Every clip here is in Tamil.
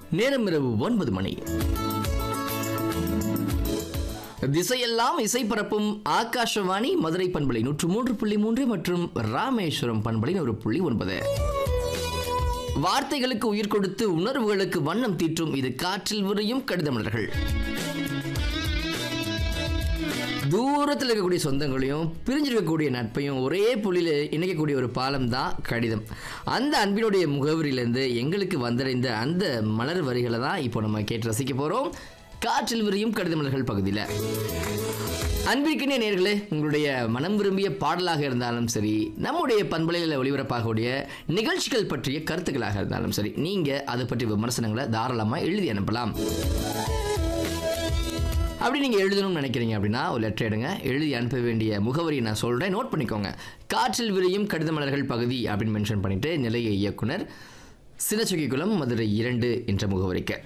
நேரம் இரவு ஒன்பது மணி திசையெல்லாம் இசை பரப்பும் ஆகாஷவாணி மதுரை பண்பலை நூற்று மூன்று புள்ளி மூன்று மற்றும் ராமேஸ்வரம் பண்பலை ஒரு புள்ளி ஒன்பது வார்த்தைகளுக்கு உயிர் கொடுத்து உணர்வுகளுக்கு வண்ணம் தீற்றும் இது காற்றில் விரியும் கடிதமலர்கள் தூரத்தில் இருக்கக்கூடிய சொந்தங்களையும் பிரிஞ்சிருக்கக்கூடிய நட்பையும் ஒரே புள்ளியில் இணைக்கக்கூடிய ஒரு பாலம் தான் கடிதம் அந்த அன்பினுடைய முகவரியிலேருந்து எங்களுக்கு வந்தடைந்த அந்த மலர் வரிகளை தான் இப்போ நம்ம கேட்டு ரசிக்க போகிறோம் காற்றில் விரியும் கடிதமலர்கள் பகுதியில் அன்பிற்கினே நேர்களே உங்களுடைய மனம் விரும்பிய பாடலாக இருந்தாலும் சரி நம்முடைய பண்பலையில் ஒளிபரப்பாகக்கூடிய நிகழ்ச்சிகள் பற்றிய கருத்துக்களாக இருந்தாலும் சரி நீங்கள் அதை பற்றிய விமர்சனங்களை தாராளமாக எழுதி அனுப்பலாம் அப்படி நீங்கள் எழுதணும்னு நினைக்கிறீங்க அப்படின்னா ஒரு லெட்டர் எடுங்க எழுதி அனுப்ப வேண்டிய முகவரியை நான் சொல்கிறேன் நோட் பண்ணிக்கோங்க காற்றில் விரியும் கடித மலர்கள் பகுதி அப்படின்னு மென்ஷன் பண்ணிட்டு நிலைய இயக்குனர் சினச்சுகிக்குளம் மதுரை இரண்டு என்ற முகவரிக்கு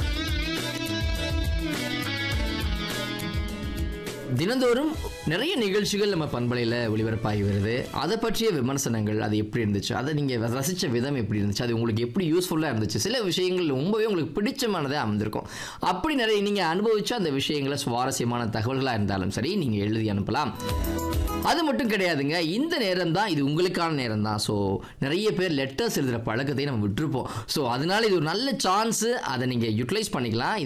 தினந்தோறும் நிறைய நிகழ்ச்சிகள் நம்ம பண்பலையில் ஒளிபரப்பாகி வருது அதை பற்றிய விமர்சனங்கள் அது எப்படி இருந்துச்சு அதை நீங்கள் ரசித்த விதம் எப்படி இருந்துச்சு அது உங்களுக்கு எப்படி யூஸ்ஃபுல்லாக இருந்துச்சு சில விஷயங்கள் ரொம்பவே உங்களுக்கு பிடிச்சமானதாக அமைந்திருக்கும் அப்படி நிறைய நீங்கள் அனுபவிச்ச அந்த விஷயங்களை சுவாரஸ்யமான தகவல்களாக இருந்தாலும் சரி நீங்கள் எழுதி அனுப்பலாம் அது மட்டும் கிடையாதுங்க இந்த நேரம் தான் இது உங்களுக்கான நேரம் தான் ஸோ நிறைய பேர் லெட்டர்ஸ் எழுதுகிற பழக்கத்தை நம்ம விட்டுருப்போம் ஸோ அதனால இது ஒரு நல்ல சான்ஸு அதை நீங்கள் யூட்டிலைஸ் பண்ணிக்கலாம்